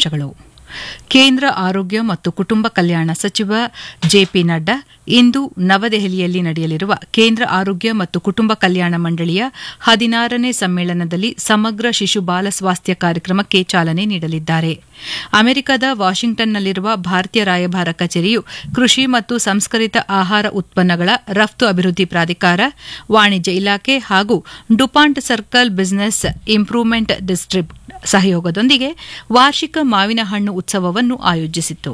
ಮುಖ್ಯಾಂಶಗಳು ಕೇಂದ್ರ ಆರೋಗ್ಯ ಮತ್ತು ಕುಟುಂಬ ಕಲ್ಯಾಣ ಸಚಿವ ಜೆಪಿ ನಡ್ಡಾ ಇಂದು ನವದೆಹಲಿಯಲ್ಲಿ ನಡೆಯಲಿರುವ ಕೇಂದ್ರ ಆರೋಗ್ಯ ಮತ್ತು ಕುಟುಂಬ ಕಲ್ಯಾಣ ಮಂಡಳಿಯ ಹದಿನಾರನೇ ಸಮ್ಮೇಳನದಲ್ಲಿ ಸಮಗ್ರ ಶಿಶು ಬಾಲ ಸ್ವಾಸ್ಥ್ಯ ಕಾರ್ಯಕ್ರಮಕ್ಕೆ ಚಾಲನೆ ನೀಡಲಿದ್ದಾರೆ ಅಮೆರಿಕದ ವಾಷಿಂಗ್ಟನ್ನಲ್ಲಿರುವ ಭಾರತೀಯ ರಾಯಭಾರ ಕಚೇರಿಯು ಕೃಷಿ ಮತ್ತು ಸಂಸ್ಕರಿತ ಆಹಾರ ಉತ್ಪನ್ನಗಳ ರಫ್ತು ಅಭಿವೃದ್ಧಿ ಪ್ರಾಧಿಕಾರ ವಾಣಿಜ್ಯ ಇಲಾಖೆ ಹಾಗೂ Dupont Circle business improvement district ಸಹಯೋಗದೊಂದಿಗೆ ವಾರ್ಷಿಕ ಮಾವಿನ ಹಣ್ಣು ಉತ್ಸವವನ್ನು ಆಯೋಜಿಸಿತ್ತು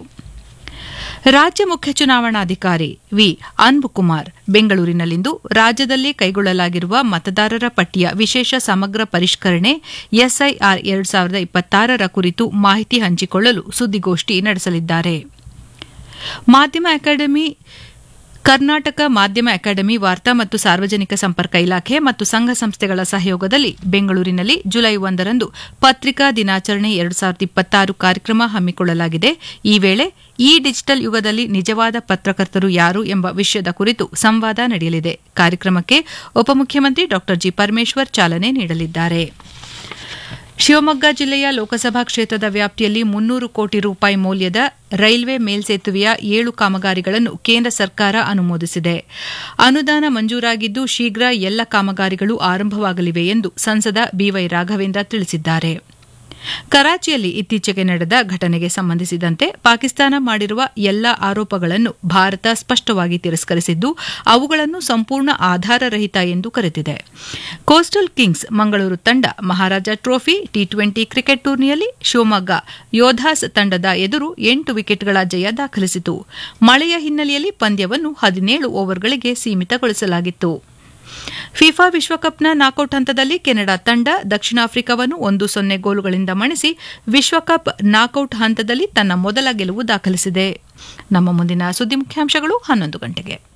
ರಾಜ್ಯ ಮುಖ್ಯ ಚುನಾವಣಾಧಿಕಾರಿ ವಿ ಅನ್ಬುಕುಮಾರ್ ಬೆಂಗಳೂರಿನಲ್ಲಿಂದು ರಾಜ್ಯದಲ್ಲಿ ಕೈಗೊಳ್ಳಲಾಗಿರುವ ಮತದಾರರ ಪಟ್ಟಿಯ ವಿಶೇಷ ಸಮಗ್ರ ಪರಿಷ್ಕರಣೆ ಎಸ್ಐಆರ್ ಎರಡು ಸಾವಿರದ ಇಪ್ಪತ್ತಾರರ ಕುರಿತು ಮಾಹಿತಿ ಹಂಚಿಕೊಳ್ಳಲು ಸುದ್ದಿಗೋಷ್ಠಿ ನಡೆಸಲಿದ್ದಾರೆ ಮಾಧ್ಯಮ ಅಕಾಡೆಮಿ ಕರ್ನಾಟಕ ಮಾಧ್ಯಮ ಅಕಾಡೆಮಿ ವಾರ್ತಾ ಮತ್ತು ಸಾರ್ವಜನಿಕ ಸಂಪರ್ಕ ಇಲಾಖೆ ಮತ್ತು ಸಂಘ ಸಂಸ್ಥೆಗಳ ಸಹಯೋಗದಲ್ಲಿ ಬೆಂಗಳೂರಿನಲ್ಲಿ ಜುಲೈ ಒಂದರಂದು ಪತ್ರಿಕಾ ದಿನಾಚರಣೆ ಎರಡು ಸಾವಿರದ ಇಪ್ಪತ್ತಾರು ಕಾರ್ಯಕ್ರಮ ಹಮ್ಮಿಕೊಳ್ಳಲಾಗಿದೆ ಈ ವೇಳೆ ಈ ಡಿಜಿಟಲ್ ಯುಗದಲ್ಲಿ ನಿಜವಾದ ಪತ್ರಕರ್ತರು ಯಾರು ಎಂಬ ವಿಷಯದ ಕುರಿತು ಸಂವಾದ ನಡೆಯಲಿದೆ ಕಾರ್ಯಕ್ರಮಕ್ಕೆ ಉಪಮುಖ್ಯಮಂತ್ರಿ ಡಾ ಜಿ ಪರಮೇಶ್ವರ್ ಚಾಲನೆ ನೀಡಲಿದ್ದಾರೆ ಶಿವಮೊಗ್ಗ ಜಿಲ್ಲೆಯ ಲೋಕಸಭಾ ಕ್ಷೇತ್ರದ ವ್ಯಾಪ್ತಿಯಲ್ಲಿ ಮುನ್ನೂರು ಕೋಟಿ ರೂಪಾಯಿ ಮೌಲ್ಯದ ರೈಲ್ವೆ ಮೇಲ್ಸೇತುವೆಯ ಏಳು ಕಾಮಗಾರಿಗಳನ್ನು ಕೇಂದ್ರ ಸರ್ಕಾರ ಅನುಮೋದಿಸಿದೆ ಅನುದಾನ ಮಂಜೂರಾಗಿದ್ದು ಶೀಘ್ರ ಎಲ್ಲ ಕಾಮಗಾರಿಗಳು ಆರಂಭವಾಗಲಿವೆ ಎಂದು ಸಂಸದ ಬಿವೈ ರಾಘವೇಂದ್ರ ತಿಳಿಸಿದ್ದಾರೆ ಕರಾಚಿಯಲ್ಲಿ ಇತ್ತೀಚೆಗೆ ನಡೆದ ಘಟನೆಗೆ ಸಂಬಂಧಿಸಿದಂತೆ ಪಾಕಿಸ್ತಾನ ಮಾಡಿರುವ ಎಲ್ಲ ಆರೋಪಗಳನ್ನು ಭಾರತ ಸ್ಪಷ್ಟವಾಗಿ ತಿರಸ್ಕರಿಸಿದ್ದು ಅವುಗಳನ್ನು ಸಂಪೂರ್ಣ ಆಧಾರರಹಿತ ಎಂದು ಕರೆದಿದೆ ಕೋಸ್ಟಲ್ ಕಿಂಗ್ಸ್ ಮಂಗಳೂರು ತಂಡ Maharaja trophy T twenty cricket ಟೂರ್ನಿಯಲ್ಲಿ ಶಿವಮೊಗ್ಗ ಯೋಧಾಸ್ ತಂಡದ ಎದುರು ಎಂಟು ವಿಕೆಟ್ಗಳ ಜಯ ದಾಖಲಿಸಿತು ಮಳೆಯ ಹಿನ್ನೆಲೆಯಲ್ಲಿ ಪಂದ್ಯವನ್ನು ಹದಿನೇಳು ಓವರ್ಗಳಿಗೆ ಸೀಮಿತಗೊಳಿಸಲಾಗಿತ್ತು ಫಿಫಾ ವಿಶ್ವಕಪ್ನ ನಾಕೌಟ್ ಹಂತದಲ್ಲಿ ಕೆನಡಾ ತಂಡ ದಕ್ಷಿಣ ಆಫ್ರಿಕಾವನ್ನು ಒಂದು ಸೊನ್ನೆ ಗೋಲುಗಳಿಂದ ಮಣಿಸಿ ವಿಶ್ವಕಪ್ ನಾಕೌಟ್ ಹಂತದಲ್ಲಿ ತನ್ನ ಮೊದಲ ಗೆಲುವು ದಾಖಲಿಸಿದೆ ನಮ್ಮ ಮುಂದಿನ ಸುದ್ದಿ ಮುಖ್ಯಾಂಶಗಳು ಹನ್ನೊಂದು ಗಂಟೆಗೆ